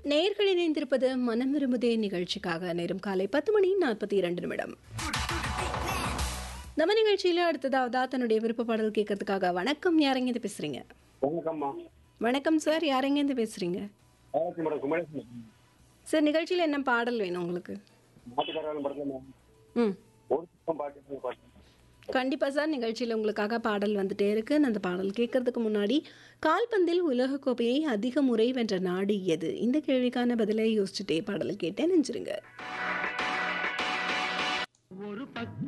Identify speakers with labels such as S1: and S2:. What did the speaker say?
S1: நேர்கள் இணைந்திருப்பது மனம் விரும்புதே நிகழ்ச்சிக்காக நேரம் காலை பத்து மணி நாற்பத்தி இரண்டு நிமிடம் நம்ம நிகழ்ச்சியில அடுத்ததாவதா தன்னுடைய விருப்ப பாடல் கேட்கறதுக்காக வணக்கம் யாரெங்க இது பேசுறீங்க
S2: வணக்கம்மா
S1: வணக்கம் சார் யாரெங்க இருந்து பேசுறீங்க
S2: ஆயிரத்தி மேடம் குமரேசன்
S1: சார் நிகழ்ச்சியில என்ன பாடல் வேணும் உங்களுக்கு
S2: நாட்டுக்காரர்கள் படத்துல
S1: ம்
S2: ஒரு பக்கம் பாட்டு பாட்டு
S1: கண்டிப்பா சார் நிகழ்ச்சியில் உங்களுக்காக பாடல் வந்துட்டே இருக்கு நான் அந்த பாடல் கேட்கறதுக்கு முன்னாடி கால்பந்தில் உலகக்கோப்பையை அதிக முறை வென்ற நாடு எது இந்த கேள்விக்கான பதிலை யோசிச்சுட்டே பாடல் கேட்டேன் நெஞ்சிருங்க
S3: ஒரு பக்கம்